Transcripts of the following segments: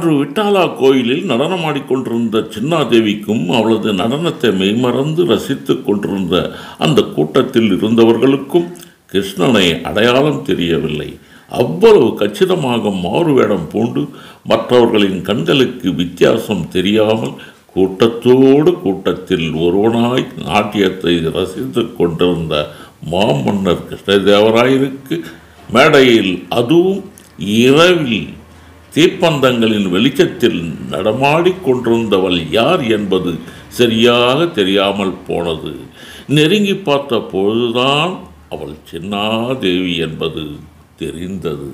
அன்று விட்டாலா கோயிலில் நடனமாடிக்கொண்டிருந்த சின்னாதேவிக்கும் அவளது நடனத்தை மெய்மறந்து ரசித்துக் கொண்டிருந்த அந்த கூட்டத்தில் இருந்தவர்களுக்கும் கிருஷ்ணனை அடையாளம் தெரியவில்லை அவ்வளவு கச்சிதமாக மாறுவேடம் பூண்டு மற்றவர்களின் கண்களுக்கு வித்தியாசம் தெரியாமல் கூட்டத்தோடு கூட்டத்தில் ஒருவனாய் நாட்டியத்தை ரசித்துக் கொண்டிருந்த மாமன்னர் கிருஷ்ணதேவராயருக்கு மேடையில் அதுவும் இரவில் தீப்பந்தங்களின் வெளிச்சத்தில் நடமாடிக் கொண்டிருந்தவள் யார் என்பது சரியாக தெரியாமல் போனது நெருங்கி பார்த்த பொழுதுதான் அவள் சின்னாதேவி என்பது தெரிந்தது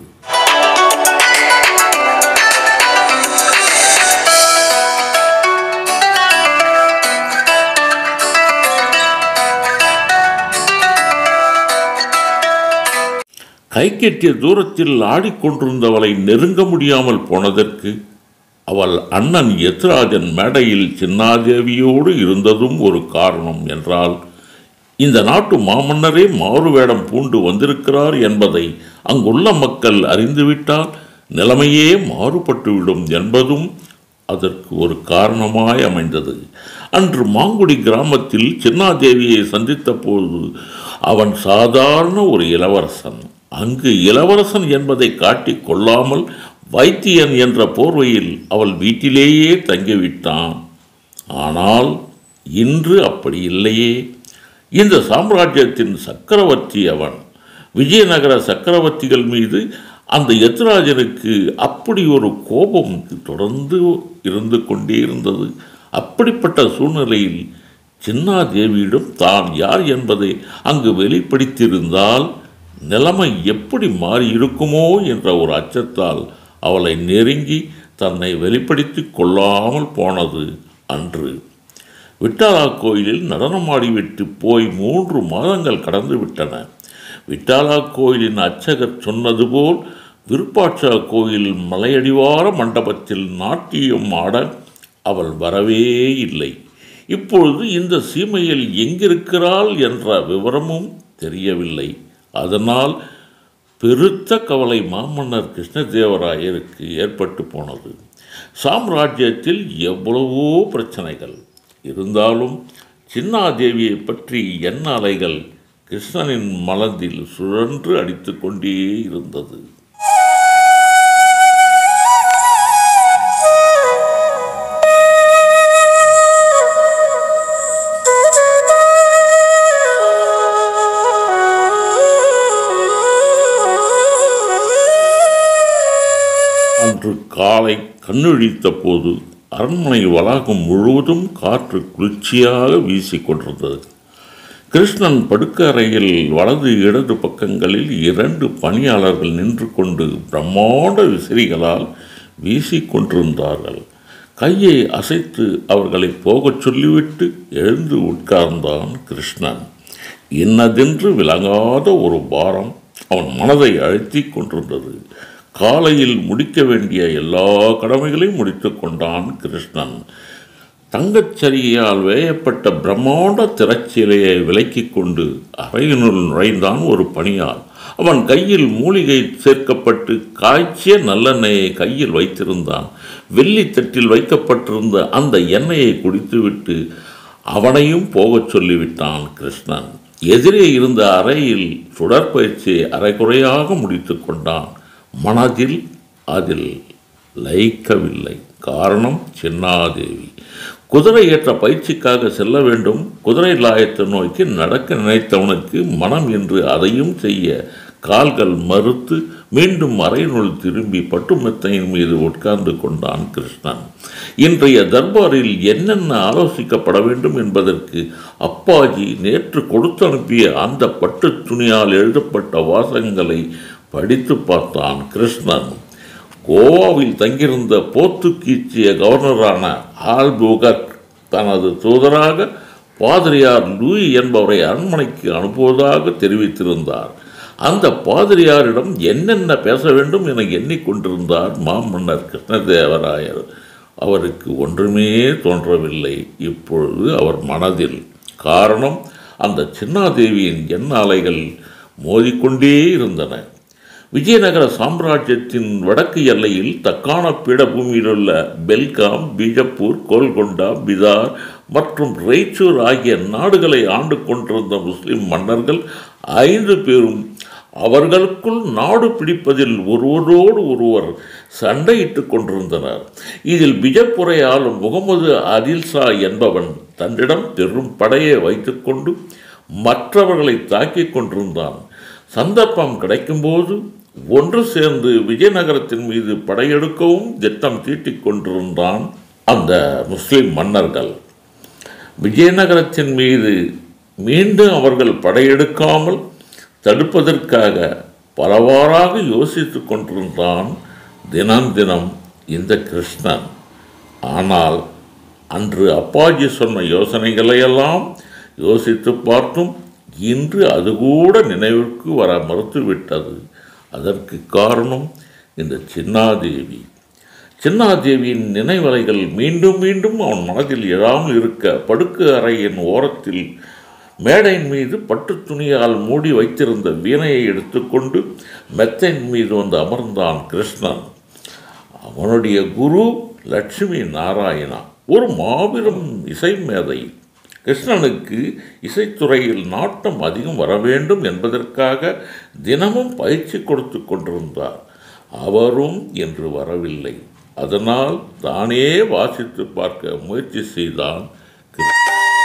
கை கெட்டிய தூரத்தில் ஆடிக்கொண்டிருந்தவளை நெருங்க முடியாமல் போனதற்கு அவள் அண்ணன் எத்ராஜன் மேடையில் சின்னாதேவியோடு இருந்ததும் ஒரு காரணம் என்றால் இந்த நாட்டு மாமன்னரே மாறுவேடம் பூண்டு வந்திருக்கிறார் என்பதை அங்குள்ள மக்கள் அறிந்துவிட்டால் நிலைமையே மாறுபட்டுவிடும் என்பதும் அதற்கு ஒரு காரணமாய் அமைந்தது அன்று மாங்குடி கிராமத்தில் சின்னாதேவியை சந்தித்த போது அவன் சாதாரண ஒரு இளவரசன் அங்கு இளவரசன் என்பதை காட்டிக் கொள்ளாமல் வைத்தியன் என்ற போர்வையில் அவள் வீட்டிலேயே தங்கிவிட்டான் ஆனால் இன்று அப்படி இல்லையே இந்த சாம்ராஜ்யத்தின் சக்கரவர்த்தி அவன் விஜயநகர சக்கரவர்த்திகள் மீது அந்த எத்ராஜனுக்கு அப்படி ஒரு கோபம் தொடர்ந்து இருந்து கொண்டே இருந்தது அப்படிப்பட்ட சூழ்நிலையில் சின்னாதேவியிடம் தான் யார் என்பதை அங்கு வெளிப்படுத்தியிருந்தால் நிலைமை எப்படி மாறி இருக்குமோ என்ற ஒரு அச்சத்தால் அவளை நெருங்கி தன்னை வெளிப்படுத்தி கொள்ளாமல் போனது அன்று விட்டாலா கோயிலில் நடனமாடிவிட்டு போய் மூன்று மாதங்கள் கடந்து விட்டன விட்டாலா கோயிலின் அர்ச்சகர் சொன்னது போல் விருப்பாட்சா கோயில் மலையடிவார மண்டபத்தில் நாட்டியம் ஆட அவள் வரவே இல்லை இப்பொழுது இந்த சீமையில் எங்கிருக்கிறாள் என்ற விவரமும் தெரியவில்லை அதனால் பெருத்த கவலை மாமன்னர் கிருஷ்ணதேவராயருக்கு ஏற்பட்டு போனது சாம்ராஜ்யத்தில் எவ்வளவோ பிரச்சனைகள் இருந்தாலும் சின்னாதேவியை பற்றி எண்ண அலைகள் கிருஷ்ணனின் மனதில் சுழன்று அடித்து கொண்டே இருந்தது அன்று காலை கண்ணிழித்த போது அரண்மனை வளாகம் முழுவதும் காற்று குளிர்ச்சியாக வீசிக்கொண்டிருந்தது கிருஷ்ணன் படுக்க அறையில் வலது இடது பக்கங்களில் இரண்டு பணியாளர்கள் நின்று கொண்டு பிரம்மாண்ட விசிறிகளால் வீசிக்கொண்டிருந்தார்கள் கையை அசைத்து அவர்களை போகச் சொல்லிவிட்டு எழுந்து உட்கார்ந்தான் கிருஷ்ணன் இன்னதென்று விளங்காத ஒரு பாரம் அவன் மனதை அழுத்தி கொண்டிருந்தது காலையில் முடிக்க வேண்டிய எல்லா கடமைகளையும் முடித்து கொண்டான் கிருஷ்ணன் தங்கச்சரிகையால் வேயப்பட்ட பிரம்மாண்ட திரைச்சீலையை விலக்கிக் கொண்டு அறையினுள் நுழைந்தான் ஒரு பணியால் அவன் கையில் மூலிகை சேர்க்கப்பட்டு காய்ச்சிய நல்லெண்ணெயை கையில் வைத்திருந்தான் வெள்ளி தட்டில் வைக்கப்பட்டிருந்த அந்த எண்ணெயை குடித்துவிட்டு அவனையும் போகச் சொல்லிவிட்டான் கிருஷ்ணன் எதிரே இருந்த அறையில் சுடற்பயிற்சியை அரைகுறையாக முடித்து கொண்டான் மனதில் அதில் லயிக்கவில்லை காரணம் சின்னாதேவி குதிரை ஏற்ற பயிற்சிக்காக செல்ல வேண்டும் குதிரை லாயத்தை நோக்கி நடக்க நினைத்தவனுக்கு மனம் என்று அதையும் செய்ய கால்கள் மறுத்து மீண்டும் அறையினுள் திரும்பி பட்டுமெத்தையின் மீது உட்கார்ந்து கொண்டான் கிருஷ்ணன் இன்றைய தர்பாரில் என்னென்ன ஆலோசிக்கப்பட வேண்டும் என்பதற்கு அப்பாஜி நேற்று கொடுத்து அனுப்பிய அந்த பட்டு துணியால் எழுதப்பட்ட வாசகங்களை படித்து பார்த்தான் கிருஷ்ணன் கோவாவில் தங்கியிருந்த போர்த்துகீச்சிய கவர்னரான ஆல்புகர்க் தனது தூதராக பாதிரியார் லூயி என்பவரை அரண்மனைக்கு அனுப்புவதாக தெரிவித்திருந்தார் அந்த பாதிரியாரிடம் என்னென்ன பேச வேண்டும் என எண்ணிக்கொண்டிருந்தார் மாமன்னர் கிருஷ்ணதேவராயர் அவருக்கு ஒன்றுமே தோன்றவில்லை இப்பொழுது அவர் மனதில் காரணம் அந்த சின்னாதேவியின் எண்ண அலைகள் மோதிக்கொண்டே இருந்தன விஜயநகர சாம்ராஜ்யத்தின் வடக்கு எல்லையில் தக்கான பீடபூமியிலுள்ள பெல்காம் பீஜப்பூர் கோல்கொண்டா பிதார் மற்றும் ரெய்ச்சூர் ஆகிய நாடுகளை ஆண்டு கொண்டிருந்த முஸ்லிம் மன்னர்கள் ஐந்து பேரும் அவர்களுக்குள் நாடு பிடிப்பதில் ஒருவரோடு ஒருவர் சண்டையிட்டுக் கொண்டிருந்தனர் இதில் பிஜப்புரை ஆளும் முகமது அதில்ஷா என்பவன் தன்னிடம் பெரும் படையை வைத்துக்கொண்டு மற்றவர்களை தாக்கிக் கொண்டிருந்தான் சந்தர்ப்பம் கிடைக்கும்போது ஒன்று சேர்ந்து விஜயநகரத்தின் மீது படையெடுக்கவும் திட்டம் தீட்டிக் கொண்டிருந்தான் அந்த முஸ்லிம் மன்னர்கள் விஜயநகரத்தின் மீது மீண்டும் அவர்கள் படையெடுக்காமல் தடுப்பதற்காக பலவாறாக யோசித்துக் கொண்டிருந்தான் தினம் தினம் இந்த கிருஷ்ணன் ஆனால் அன்று அப்பாஜி சொன்ன யோசனைகளையெல்லாம் யோசித்து பார்த்தும் இன்று அது கூட நினைவுக்கு வர மறுத்துவிட்டது அதற்கு காரணம் இந்த சின்னாதேவி சின்னாதேவியின் நினைவலைகள் மீண்டும் மீண்டும் அவன் மனதில் எழாமல் இருக்க படுக்கு அறையின் ஓரத்தில் மேடையின் மீது பட்டு துணியால் மூடி வைத்திருந்த வீணையை எடுத்துக்கொண்டு மெத்தையின் மீது வந்து அமர்ந்தான் கிருஷ்ணன் அவனுடைய குரு லட்சுமி நாராயணா ஒரு மாபெரும் இசை மேதை கிருஷ்ணனுக்கு இசைத்துறையில் நாட்டம் அதிகம் வர வேண்டும் என்பதற்காக தினமும் பயிற்சி கொடுத்து கொண்டிருந்தார் அவரும் என்று வரவில்லை அதனால் தானே வாசித்து பார்க்க முயற்சி செய்தான் கிருஷ்ணன்.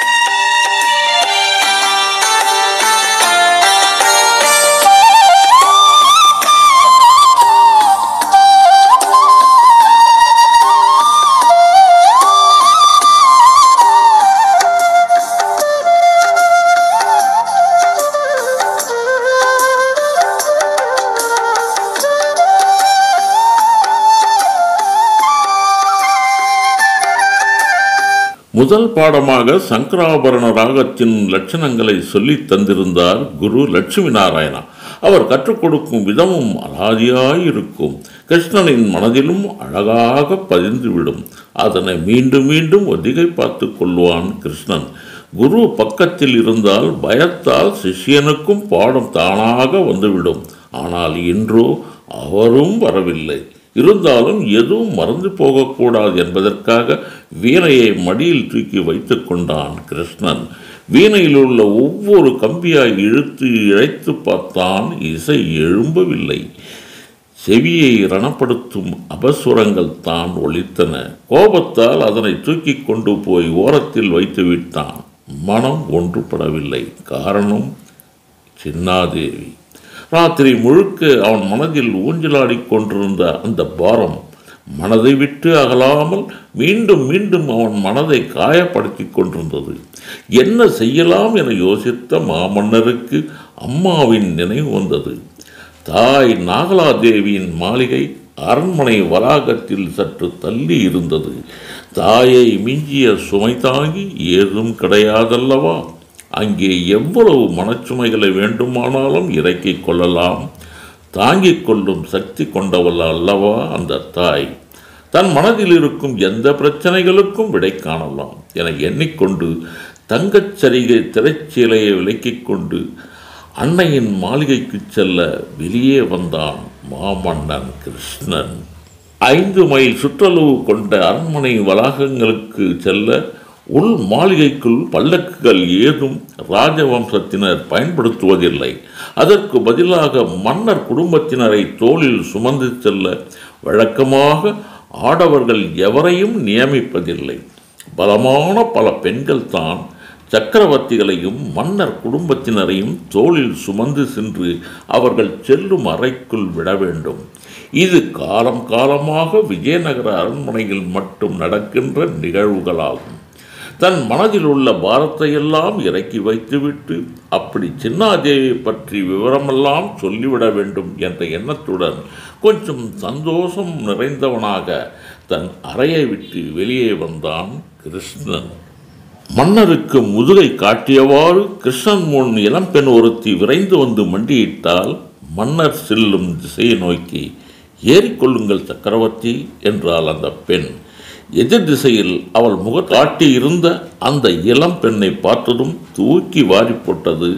முதல் பாடமாக சங்கராபரண ராகத்தின் லட்சணங்களை சொல்லித் தந்திருந்தார் குரு லட்சுமி நாராயணா அவர் கற்றுக் கொடுக்கும் விதமும் அலாதியாயிருக்கும் கிருஷ்ணனின் மனதிலும் அழகாக பதிந்துவிடும் அதனை மீண்டும் மீண்டும் ஒத்திகை பார்த்து கொள்வான் கிருஷ்ணன் குரு பக்கத்தில் இருந்தால் பயத்தால் சிஷ்யனுக்கும் பாடம் தானாக வந்துவிடும் ஆனால் இன்றோ அவரும் வரவில்லை இருந்தாலும் எதுவும் மறந்து போகக்கூடாது என்பதற்காக வீணையை மடியில் தூக்கி வைத்துக் கொண்டான் கிருஷ்ணன் வீணையில் உள்ள ஒவ்வொரு கம்பியாய் இழுத்து இழைத்து பார்த்தான் இசை எழும்பவில்லை செவியை ரணப்படுத்தும் அபசுரங்கள் தான் ஒலித்தன கோபத்தால் அதனை தூக்கி கொண்டு போய் ஓரத்தில் வைத்து விட்டான் மனம் ஒன்றுபடவில்லை காரணம் சின்னாதேவி ராத்திரி முழுக்க அவன் மனதில் ஊஞ்சலாடிக் கொண்டிருந்த அந்த பாரம் மனதை விட்டு அகலாமல் மீண்டும் மீண்டும் அவன் மனதை காயப்படுத்திக் கொண்டிருந்தது என்ன செய்யலாம் என யோசித்த மாமன்னருக்கு அம்மாவின் நினைவு வந்தது தாய் நாகலாதேவியின் மாளிகை அரண்மனை வளாகத்தில் சற்று தள்ளி இருந்தது தாயை மிஞ்சிய சுமை தாங்கி ஏதும் கிடையாதல்லவா அங்கே எவ்வளவு மனச்சுமைகளை வேண்டுமானாலும் இறக்கிக் கொள்ளலாம் தாங்கிக் கொள்ளும் சக்தி கொண்டவள் அல்லவா அந்த தாய் தன் மனதில் இருக்கும் எந்த பிரச்சனைகளுக்கும் விடை காணலாம் என எண்ணிக்கொண்டு தங்கச் சரிகை திரைச்சீலையை விலக்கிக் கொண்டு அன்னையின் மாளிகைக்கு செல்ல வெளியே வந்தான் மாமன்னன் கிருஷ்ணன் ஐந்து மைல் சுற்றளவு கொண்ட அரண்மனை வளாகங்களுக்கு செல்ல உள் மாளிகைக்குள் பல்லக்குகள் ஏதும் ராஜவம்சத்தினர் பயன்படுத்துவதில்லை அதற்கு பதிலாக மன்னர் குடும்பத்தினரை தோளில் சுமந்து செல்ல வழக்கமாக ஆடவர்கள் எவரையும் நியமிப்பதில்லை பலமான பல பெண்கள் தான் சக்கரவர்த்திகளையும் மன்னர் குடும்பத்தினரையும் தோளில் சுமந்து சென்று அவர்கள் செல்லும் அறைக்குள் விட வேண்டும் இது காலம் காலமாக விஜயநகர அரண்மனையில் மட்டும் நடக்கின்ற நிகழ்வுகளாகும் தன் மனதில் உள்ள பாரத்தையெல்லாம் இறக்கி வைத்துவிட்டு அப்படி சின்னாதேவியை பற்றி விவரமெல்லாம் சொல்லிவிட வேண்டும் என்ற எண்ணத்துடன் கொஞ்சம் சந்தோஷம் நிறைந்தவனாக தன் அறையை விட்டு வெளியே வந்தான் கிருஷ்ணன் மன்னருக்கு முதுகை காட்டியவாறு கிருஷ்ணன் முன் இளம்பெண் ஒருத்தி விரைந்து வந்து மண்டியிட்டால் மன்னர் செல்லும் திசையை நோக்கி ஏறிக்கொள்ளுங்கள் சக்கரவர்த்தி என்றாள் அந்த பெண் எதிர் திசையில் அவள் முக காட்டி இருந்த அந்த இளம் பெண்ணை பார்த்ததும் தூக்கி வாரி போட்டது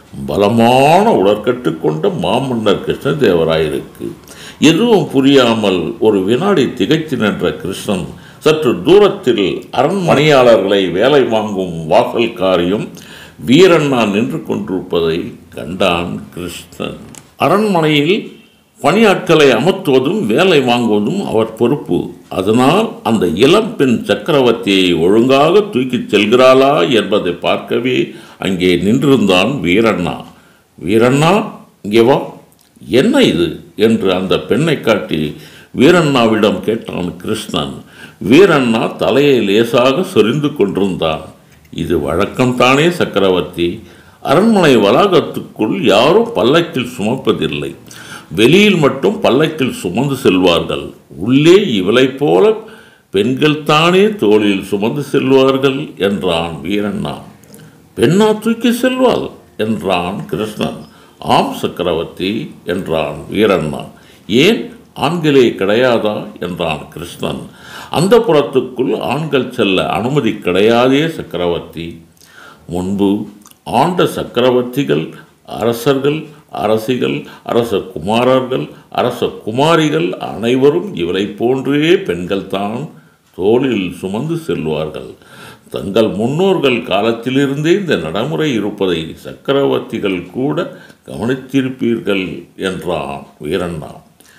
பலமான உடற்கட்டு கொண்ட மாமன்னர் கிருஷ்ணதேவராயருக்கு எதுவும் புரியாமல் ஒரு வினாடி திகைத்து நின்ற கிருஷ்ணன் சற்று தூரத்தில் அரண்மனையாளர்களை வேலை வாங்கும் வாசல்காரியும் வீரண்ணா நின்று கொண்டிருப்பதை கண்டான் கிருஷ்ணன் அரண்மனையில் பணியாட்களை அமர்த்துவதும் வேலை வாங்குவதும் அவர் பொறுப்பு அதனால் அந்த இளம்பெண் சக்கரவர்த்தியை ஒழுங்காக தூக்கிச் செல்கிறாளா என்பதை பார்க்கவே அங்கே நின்றிருந்தான் வீரண்ணா வீரண்ணா இங்கே வா என்ன இது என்று அந்த பெண்ணை காட்டி வீரண்ணாவிடம் கேட்டான் கிருஷ்ணன் வீரண்ணா தலையை லேசாக சொரிந்து கொண்டிருந்தான் இது வழக்கம்தானே சக்கரவர்த்தி அரண்மனை வளாகத்துக்குள் யாரும் பல்லக்கில் சுமப்பதில்லை வெளியில் மட்டும் பல்லக்கில் சுமந்து செல்வார்கள் உள்ளே இவளைப் போல பெண்கள் தானே தோளில் சுமந்து செல்வார்கள் என்றான் வீரண்ணா பெண்ணா தூக்கி செல்வாள் என்றான் கிருஷ்ணன் ஆம் சக்கரவர்த்தி என்றான் வீரண்ணா ஏன் ஆண்களே கிடையாதா என்றான் கிருஷ்ணன் அந்த புறத்துக்குள் ஆண்கள் செல்ல அனுமதி கிடையாதே சக்கரவர்த்தி முன்பு ஆண்ட சக்கரவர்த்திகள் அரசர்கள் அரசிகள் அரச குமாரர்கள் அரச குமாரிகள் அனைவரும் இவளை போன்றே பெண்கள்தான் தோளில் சுமந்து செல்வார்கள் தங்கள் முன்னோர்கள் காலத்திலிருந்தே இந்த நடைமுறை இருப்பதை சக்கரவர்த்திகள் கூட கவனித்திருப்பீர்கள் என்றான் வீரண்ணா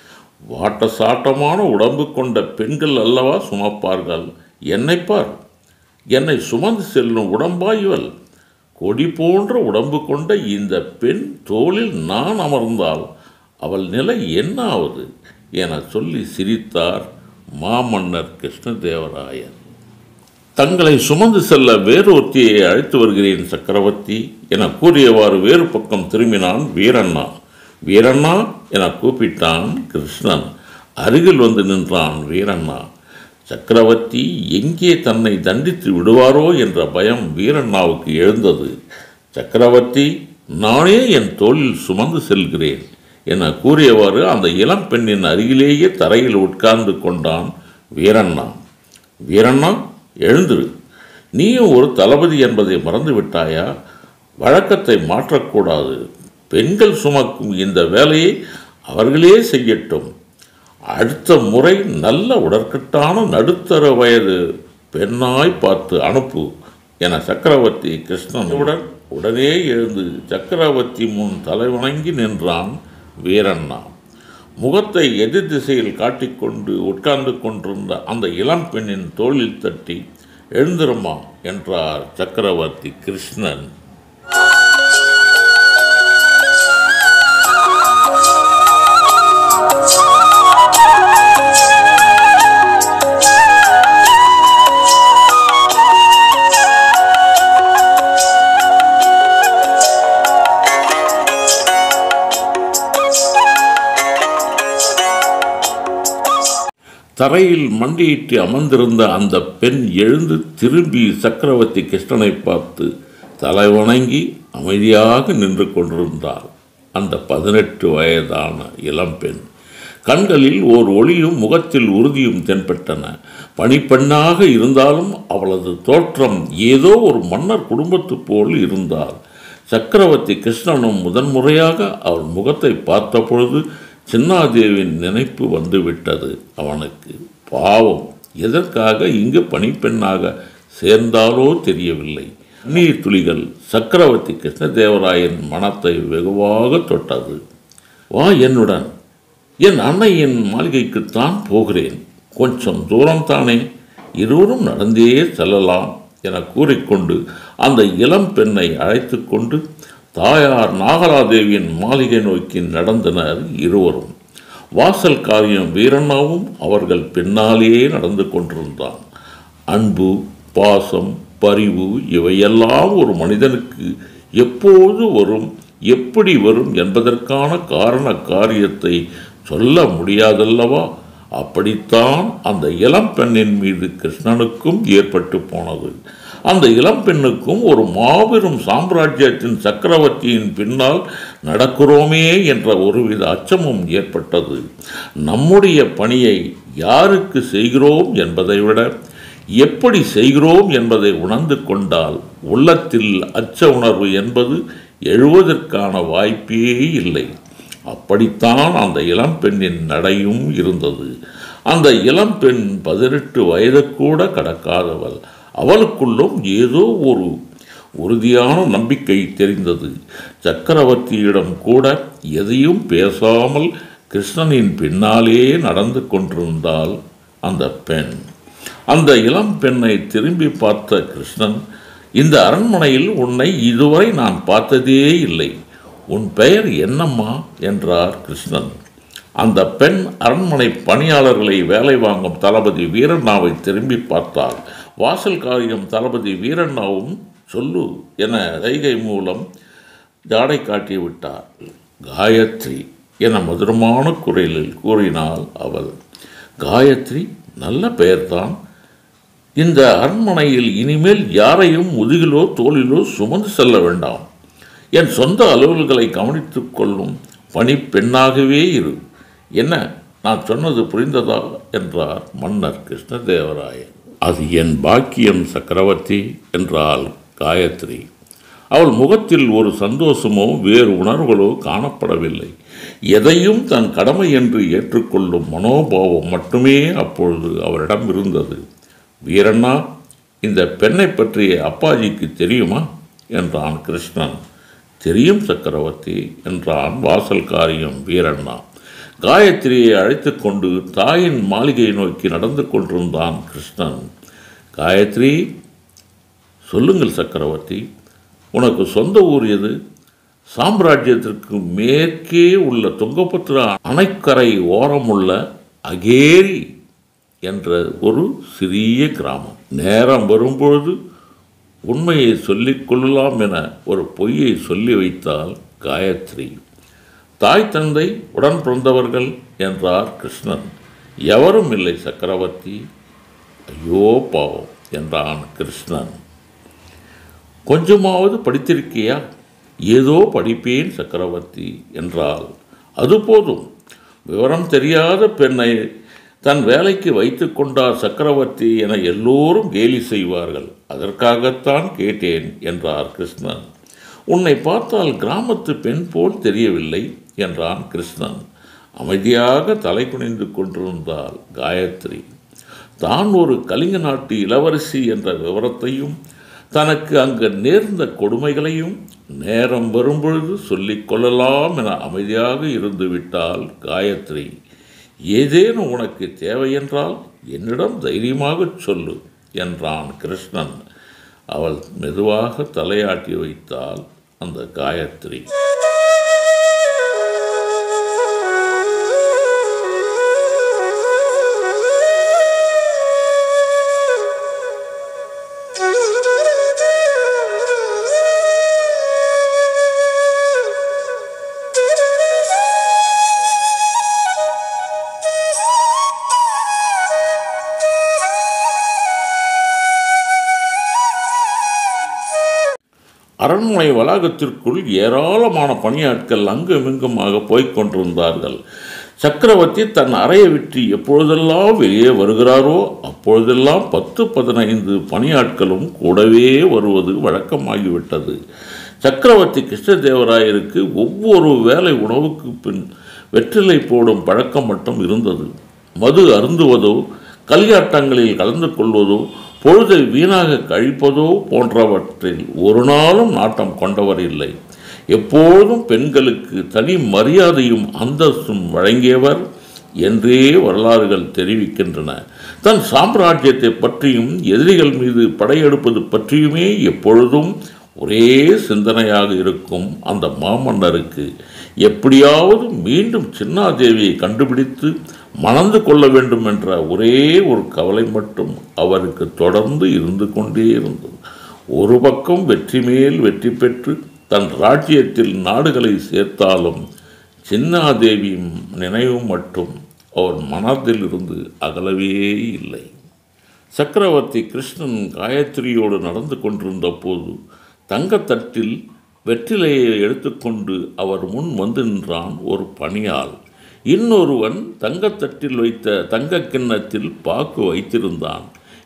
வாட்ட சாட்டமான உடம்பு கொண்ட பெண்கள் அல்லவா சுமப்பார்கள் என்னை பார் என்னை சுமந்து செல்லும் உடம்பா இவள் கொடி போன்ற உடம்பு கொண்ட இந்த பெண் தோளில் நான் அமர்ந்தால் அவள் நிலை என்ன ஆவது என சொல்லி சிரித்தார் மாமன்னர் கிருஷ்ணதேவராயர் தங்களை சுமந்து செல்ல வேறொருத்தியை அழைத்து வருகிறேன் சக்கரவர்த்தி என கூறியவாறு வேறு பக்கம் திரும்பினான் வீரண்ணா வீரண்ணா என கூப்பிட்டான் கிருஷ்ணன் அருகில் வந்து நின்றான் வீரண்ணா சக்கரவர்த்தி எங்கே தன்னை தண்டித்து விடுவாரோ என்ற பயம் வீரண்ணாவுக்கு எழுந்தது சக்கரவர்த்தி நானே என் தோளில் சுமந்து செல்கிறேன் என கூறியவாறு அந்த இளம் பெண்ணின் அருகிலேயே தரையில் உட்கார்ந்து கொண்டான் வீரண்ணா வீரண்ணா எழுந்திரு நீயும் ஒரு தளபதி என்பதை மறந்து விட்டாயா வழக்கத்தை மாற்றக்கூடாது பெண்கள் சுமக்கும் இந்த வேலையை அவர்களே செய்யட்டும் அடுத்த முறை நல்ல உடற்கட்டான நடுத்தர வயது பெண்ணாய் பார்த்து அனுப்பு என சக்கரவர்த்தி கிருஷ்ணனுடன் உடனே எழுந்து சக்கரவர்த்தி முன் தலைவணங்கி நின்றான் வீரண்ணா முகத்தை எதிர் திசையில் காட்டிக்கொண்டு உட்கார்ந்து கொண்டிருந்த அந்த இளம் பெண்ணின் தோளில் தட்டி எழுந்திருமா என்றார் சக்கரவர்த்தி கிருஷ்ணன் தரையில் மண்டியிட்டு அமர்ந்திருந்த அந்த பெண் எழுந்து திரும்பி சக்கரவர்த்தி கிருஷ்ணனை பார்த்து தலைவணங்கி அமைதியாக நின்று கொண்டிருந்தார் அந்த பதினெட்டு வயதான இளம்பெண் கண்களில் ஓர் ஒளியும் முகத்தில் உறுதியும் தென்பட்டன பணிப்பெண்ணாக இருந்தாலும் அவளது தோற்றம் ஏதோ ஒரு மன்னர் குடும்பத்து போல் இருந்தாள் சக்கரவர்த்தி கிருஷ்ணனும் முதன்முறையாக அவள் முகத்தை பார்த்தபொழுது சின்னாதேவின் நினைப்பு வந்துவிட்டது அவனுக்கு பாவம் எதற்காக இங்கு பணிப்பெண்ணாக சேர்ந்தாலோ தெரியவில்லை நீர் துளிகள் சக்கரவர்த்தி கிருஷ்ணதேவராயன் மனத்தை வெகுவாக தொட்டது வா என்னுடன் என் அன்னையின் மாளிகைக்குத்தான் போகிறேன் கொஞ்சம் தூரம் தானே இருவரும் நடந்தே செல்லலாம் என கூறிக்கொண்டு அந்த இளம் பெண்ணை அழைத்து கொண்டு தாயார் நாகலாதேவியின் மாளிகை நோக்கி நடந்தனர் இருவரும் வாசல் காரியம் வீரண்ணாவும் அவர்கள் பின்னாலேயே நடந்து கொண்டிருந்தான் அன்பு பாசம் பரிவு இவையெல்லாம் ஒரு மனிதனுக்கு எப்போது வரும் எப்படி வரும் என்பதற்கான காரண காரியத்தை சொல்ல முடியாதல்லவா அப்படித்தான் அந்த இளம் பெண்ணின் மீது கிருஷ்ணனுக்கும் ஏற்பட்டு போனது அந்த இளம் பெண்ணுக்கும் ஒரு மாபெரும் சாம்ராஜ்யத்தின் சக்கரவர்த்தியின் பின்னால் நடக்கிறோமே என்ற ஒருவித அச்சமும் ஏற்பட்டது நம்முடைய பணியை யாருக்கு செய்கிறோம் என்பதை விட எப்படி செய்கிறோம் என்பதை உணர்ந்து கொண்டால் உள்ளத்தில் அச்ச உணர்வு என்பது எழுவதற்கான வாய்ப்பே இல்லை அப்படித்தான் அந்த இளம்பெண்ணின் நடையும் இருந்தது அந்த இளம்பெண் பதினெட்டு வயது கூட கடக்காதவள் அவளுக்குள்ளும் ஏதோ ஒரு உறுதியான நம்பிக்கை தெரிந்தது சக்கரவர்த்தியிடம் கூட எதையும் பேசாமல் கிருஷ்ணனின் பின்னாலே நடந்து கொண்டிருந்தாள் அந்த பெண் அந்த இளம் பெண்ணை திரும்பி பார்த்த கிருஷ்ணன் இந்த அரண்மனையில் உன்னை இதுவரை நான் பார்த்ததே இல்லை உன் பெயர் என்னம்மா என்றார் கிருஷ்ணன் அந்த பெண் அரண்மனை பணியாளர்களை வேலை வாங்கும் தளபதி வீரண்ணாவை திரும்பி பார்த்தாள் வாசல் காரியம் தளபதி வீரண்ணாவும் சொல்லு என ரைகை மூலம் ஜாடை காட்டி விட்டார் காயத்ரி என மதுரமான குரலில் கூறினாள் அவள் காயத்ரி நல்ல பெயர்தான் இந்த அரண்மனையில் இனிமேல் யாரையும் முதுகிலோ தோளிலோ சுமந்து செல்ல வேண்டாம் என் சொந்த அலுவல்களை கவனித்துக் கொள்ளும் பணி பெண்ணாகவே இரு என்ன நான் சொன்னது புரிந்ததா என்றார் மன்னர் கிருஷ்ணதேவராயன் அது என் பாக்கியம் சக்கரவர்த்தி என்றாள் காயத்ரி அவள் முகத்தில் ஒரு சந்தோஷமோ வேறு உணர்வுகளோ காணப்படவில்லை எதையும் தன் கடமை என்று ஏற்றுக்கொள்ளும் மனோபாவம் மட்டுமே அப்பொழுது அவரிடம் இருந்தது வீரண்ணா இந்த பெண்ணை பற்றிய அப்பாஜிக்கு தெரியுமா என்றான் கிருஷ்ணன் தெரியும் சக்கரவர்த்தி என்றான் வாசல் காரியம் வீரண்ணா காயத்ரியை அழைத்து கொண்டு தாயின் மாளிகையை நோக்கி நடந்து கொண்டிருந்தான் கிருஷ்ணன் காயத்ரி சொல்லுங்கள் சக்கரவர்த்தி உனக்கு சொந்த ஊர் எது சாம்ராஜ்யத்திற்கு மேற்கே உள்ள துங்கபத்ரா அணைக்கரை ஓரமுள்ள அகேரி என்ற ஒரு சிறிய கிராமம் நேரம் வரும்பொழுது உண்மையை சொல்லிக் கொள்ளலாம் என ஒரு பொய்யை சொல்லி வைத்தால் காயத்ரி தாய் தந்தை உடன் பிறந்தவர்கள் என்றார் கிருஷ்ணன் எவரும் இல்லை சக்கரவர்த்தி ஐயோ பாவம் என்றான் கிருஷ்ணன் கொஞ்சமாவது படித்திருக்கியா ஏதோ படிப்பேன் சக்கரவர்த்தி என்றால் அது போதும் விவரம் தெரியாத பெண்ணை தன் வேலைக்கு வைத்து கொண்டார் சக்கரவர்த்தி என எல்லோரும் கேலி செய்வார்கள் அதற்காகத்தான் கேட்டேன் என்றார் கிருஷ்ணன் உன்னை பார்த்தால் கிராமத்து பெண் போல் தெரியவில்லை என்றான் கிருஷ்ணன் அமைதியாக தலை குனிந்து கொண்டிருந்தாள் காயத்ரி தான் ஒரு கலிங்க நாட்டு இளவரசி என்ற விவரத்தையும் தனக்கு அங்கு நேர்ந்த கொடுமைகளையும் நேரம் வரும்பொழுது சொல்லிக் கொள்ளலாம் என அமைதியாக இருந்து விட்டால் காயத்ரி ஏதேனும் உனக்கு தேவையென்றால் என்னிடம் தைரியமாகச் சொல்லு என்றான் கிருஷ்ணன் அவள் மெதுவாக தலையாட்டி வைத்தாள் அந்த காயத்ரி அரண்மனை வளாகத்திற்குள் ஏராளமான பணியாட்கள் அங்குமிங்குமாக போய்க் கொண்டிருந்தார்கள் சக்கரவர்த்தி தன் அறையை விட்டு எப்பொழுதெல்லாம் வெளியே வருகிறாரோ அப்பொழுதெல்லாம் பத்து பதினைந்து பணியாட்களும் கூடவே வருவது வழக்கமாகிவிட்டது சக்கரவர்த்தி கிருஷ்ணதேவராயருக்கு ஒவ்வொரு வேலை உணவுக்கு பின் வெற்றிலை போடும் பழக்கம் மட்டும் இருந்தது மது அருந்துவதோ கல்யாட்டங்களில் கலந்து கொள்வதோ பொழுதை வீணாக கழிப்பதோ போன்றவற்றில் ஒரு நாளும் நாட்டம் கொண்டவர் இல்லை எப்போதும் பெண்களுக்கு தனி மரியாதையும் அந்தஸ்தும் வழங்கியவர் என்றே வரலாறுகள் தெரிவிக்கின்றன தன் சாம்ராஜ்யத்தை பற்றியும் எதிரிகள் மீது படையெடுப்பது பற்றியுமே எப்பொழுதும் ஒரே சிந்தனையாக இருக்கும் அந்த மாமன்னருக்கு எப்படியாவது மீண்டும் சின்னாதேவியை கண்டுபிடித்து மணந்து கொள்ள வேண்டும் என்ற ஒரே ஒரு கவலை மட்டும் அவருக்கு தொடர்ந்து இருந்து கொண்டே இருந்தது ஒரு பக்கம் வெற்றி மேல் வெற்றி பெற்று தன் ராஜ்யத்தில் நாடுகளை சேர்த்தாலும் சின்னாதேவியும் நினைவு மட்டும் அவர் மனதில் இருந்து அகலவே இல்லை சக்கரவர்த்தி கிருஷ்ணன் காயத்ரியோடு நடந்து கொண்டிருந்த போது தங்கத்தட்டில் வெற்றிலையை எடுத்துக்கொண்டு அவர் முன் வந்து நின்றான் ஒரு பணியாள் இன்னொருவன் தங்கத்தட்டில் வைத்த தங்கக் கிண்ணத்தில் பாக்கு வைத்திருந்தான்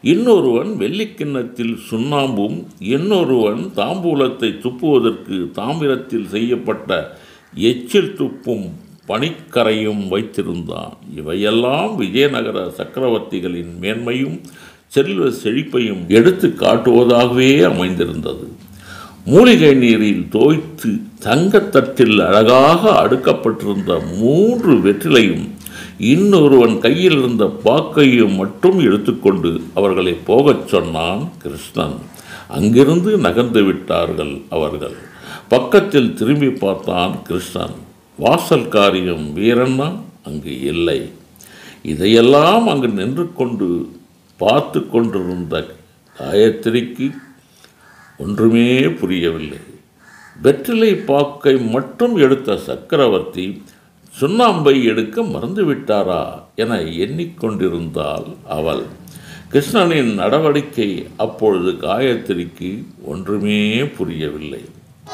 இன்னொருவன் வெள்ளிக்கிண்ணத்தில் சுண்ணாம்பும் இன்னொருவன் தாம்பூலத்தை துப்புவதற்கு தாமிரத்தில் செய்யப்பட்ட எச்சில் துப்பும் பனிக்கரையும் வைத்திருந்தான் இவையெல்லாம் விஜயநகர சக்கரவர்த்திகளின் மேன்மையும் செல்வ செழிப்பையும் எடுத்து காட்டுவதாகவே அமைந்திருந்தது மூலிகை நீரில் தோய்த்து தங்கத்தட்டில் அழகாக அடுக்கப்பட்டிருந்த மூன்று வெற்றிலையும் இன்னொருவன் கையில் இருந்த பாக்கையும் மட்டும் எடுத்துக்கொண்டு அவர்களை போகச் சொன்னான் கிருஷ்ணன் அங்கிருந்து நகர்ந்து விட்டார்கள் அவர்கள் பக்கத்தில் திரும்பி பார்த்தான் கிருஷ்ணன் வாசல் காரியம் வீரண்ணா அங்கு இல்லை இதையெல்லாம் அங்கு நின்று கொண்டு பார்த்து கொண்டிருந்த காயத்ரிக்கு ஒன்றுமே புரியவில்லை வெற்றிலை பாக்கை மட்டும் எடுத்த சக்கரவர்த்தி சுண்ணாம்பை எடுக்க மறந்துவிட்டாரா என எண்ணிக்கொண்டிருந்தாள் அவள் கிருஷ்ணனின் நடவடிக்கை அப்பொழுது காயத்ரிக்கு ஒன்றுமே புரியவில்லை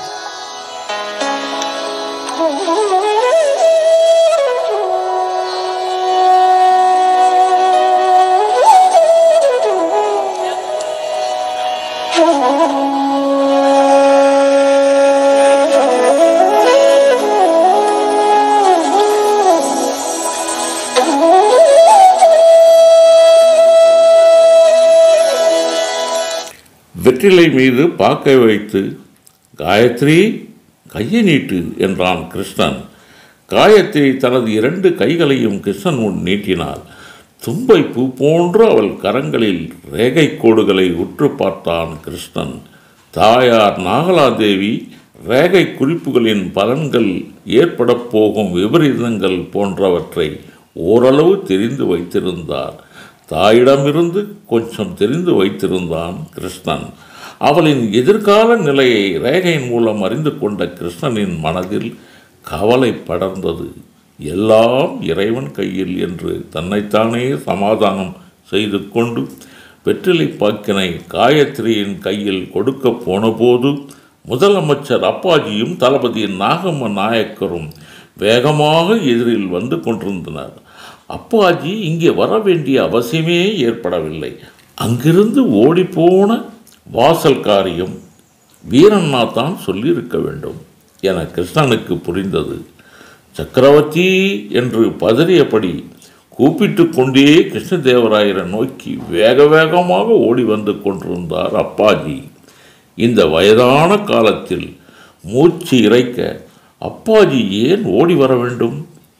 வெற்றிலை மீது பாக்கை வைத்து காயத்ரி கையை நீட்டு என்றான் கிருஷ்ணன் காயத்ரி தனது இரண்டு கைகளையும் கிருஷ்ணன் முன் நீட்டினாள் தும்பை பூ போன்று அவள் கரங்களில் ரேகை கோடுகளை உற்று பார்த்தான் கிருஷ்ணன் தாயார் நாகலாதேவி ரேகை குறிப்புகளின் பலன்கள் ஏற்படப் போகும் விபரீதங்கள் போன்றவற்றை ஓரளவு தெரிந்து வைத்திருந்தார் தாயிடமிருந்து கொஞ்சம் தெரிந்து வைத்திருந்தான் கிருஷ்ணன் அவளின் எதிர்கால நிலையை ரேகையின் மூலம் அறிந்து கொண்ட கிருஷ்ணனின் மனதில் கவலை படர்ந்தது எல்லாம் இறைவன் கையில் என்று தன்னைத்தானே சமாதானம் செய்து கொண்டு வெற்றிலை பாக்கினை காயத்ரியின் கையில் கொடுக்க போனபோது முதலமைச்சர் அப்பாஜியும் தளபதி நாகம்ம நாயக்கரும் வேகமாக எதிரில் வந்து கொண்டிருந்தனர் அப்பாஜி இங்கே வர வேண்டிய அவசியமே ஏற்படவில்லை அங்கிருந்து ஓடிப்போன வாசல் காரியம் வீரண்ணா தான் சொல்லியிருக்க வேண்டும் என கிருஷ்ணனுக்கு புரிந்தது சக்கரவர்த்தி என்று பதறியபடி கூப்பிட்டு கொண்டே கிருஷ்ணதேவராயரை நோக்கி வேக வேகமாக ஓடி வந்து கொண்டிருந்தார் அப்பாஜி இந்த வயதான காலத்தில் மூச்சு இறைக்க அப்பாஜி ஏன் ஓடி வர வேண்டும்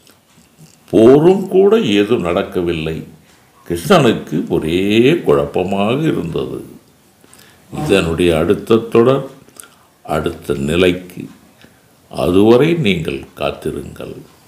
போரும் கூட ஏதும் நடக்கவில்லை கிருஷ்ணனுக்கு ஒரே குழப்பமாக இருந்தது இதனுடைய அடுத்த தொடர் அடுத்த நிலைக்கு அதுவரை நீங்கள் காத்திருங்கள்